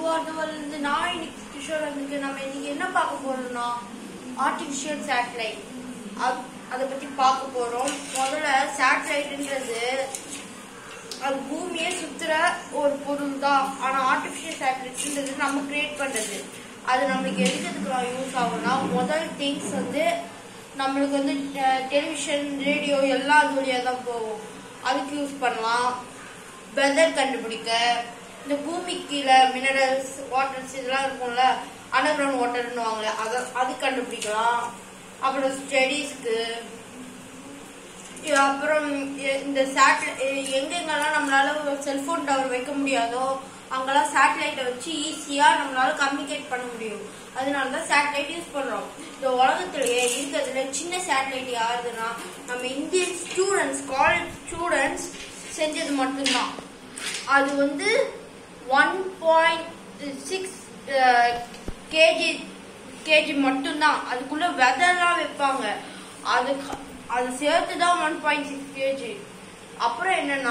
for the world நான் இன்னைக்கு கிஷோர் வந்துட்டு நம்ம இன்னைக்கு என்ன பார்க்க போறோம்னா ஆர்டிஃபிஷியல் சேட்டலைட் அதை பத்தி பார்க்க போறோம் முதல்ல சேட்டலைட்ன்றது அது பூமியே சுத்துற ஒரு பொருள் தான் ஆனா ஆர்டிஃபிஷியல் சேட்டலைட்ன்றது நம்ம கிரியேட் பண்றது அது நம்மளுக்கு எதுக்கிறதுக்கு யூஸ் ஆகும்னா முதல் திங்ஸ் வந்து நம்மளுக்கு வந்து டெலிவிஷன் ரேடியோ எல்லாம் அது வழியா தான் போகும் அதுக்கு யூஸ் பண்ணலாம் வெதர் கண்டுபிடிக்க இந்த பூமி கீழே மினரல்ஸ் வாட்டர்ஸ் இதெல்லாம் இருக்கும்ல அண்டர் கிரவுண்ட் வாட்டர்னுவாங்களே அதை அது கண்டுபிடிக்கலாம் அப்புறம் ஸ்டடீஸ்க்கு அப்புறம் எ- இந்த சேட்டலை எங்கெங்கெல்லாம் நம்மளால செல்போன் டவர் வைக்க முடியாதோ அங்கெல்லாம் சேட்டலைட்டை வச்சு ஈஸியா நம்மளால கம்யூனிகேட் பண்ண முடியும் அதனால தான் சேட்டலைட் யூஸ் பண்றோம் இந்த உலகத்திலேயே இருக்கிறதுல சின்ன சேட்டலைட் யாருதுன்னா நம்ம இந்தியன் ஸ்டூடெண்ட்ஸ் காலேஜ் ஸ்டூடெண்ட்ஸ் செஞ்சது மட்டும்தான் அது வந்து one point six kg kg மட்டும்தான் அதுக்குள்ள வெதர்லாம் வைப்பாங்க அது அது சேர்த்து தான் ஒன் பாயிண்ட் சிக்ஸ் கேஜி அப்புறம் என்னன்னா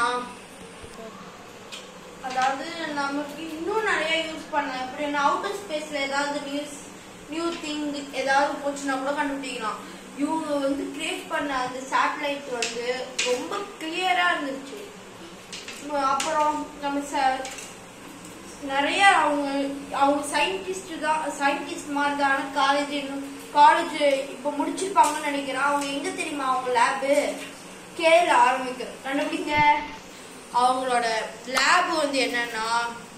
அதாவது நமக்கு இன்னும் நிறைய யூஸ் பண்ணலாம் எப்படின்னா அவுட்டர் ஸ்பேஸ்ல ஏதாவது நியூஸ் நியூ திங் ஏதாவது போச்சுன்னா கூட கண்டுபிடிக்கலாம் இவங்க வந்து கிரியேட் பண்ண அந்த சேட்டலைட் வந்து ரொம்ப கிளியரா இருந்துச்சு உம் அப்புறம் நம்ம ச- நிறைய அவங்க அவங்க சயின்டிஸ்ட் தான் சயின்டிஸ்ட் மாதிரி தான் காலேஜ் காலேஜ் இப்போ முடிச்சிருப்பாங்கன்னு நினைக்கிறேன் அவங்க எங்க தெரியுமா அவங்க லேபு கேரள ஆரம்பிக்க கண்டுபிடிங்க அவங்களோட லேப் வந்து என்னன்னா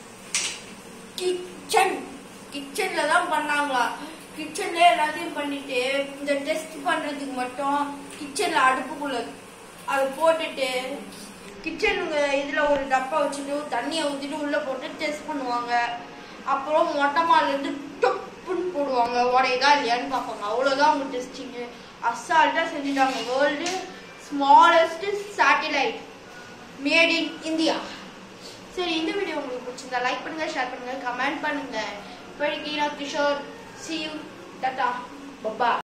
கிச்சன் கிச்சன்ல தான் பண்ணாங்களா கிச்சன்ல எல்லாத்தையும் பண்ணிட்டு இந்த டெஸ்ட் பண்றதுக்கு மட்டும் கிச்சன்ல அடுப்புக்குள்ள அதை போட்டுட்டு கிச்சன் இதுல ஒரு டப்பா வச்சுட்டு தண்ணியை ஊத்திட்டு உள்ள போட்டு டெஸ்ட் பண்ணுவாங்க அப்புறம் மொட்டை மாடில இருந்து டொப்புன்னு போடுவாங்க உடையதா இல்லையான்னு பார்ப்பாங்க அவ்வளவுதான் அவங்க டெஸ்டிங் அசால்ட்டா செஞ்சுட்டாங்க world smallest satellite made in India சரி இந்த வீடியோ உங்களுக்கு பிடிச்சிருந்தா லைக் பண்ணுங்க ஷேர் பண்ணுங்க கமெண்ட் பண்ணுங்க இப்போதைக்கு நான் கிஷோர் சி யூ டாடா பப்பா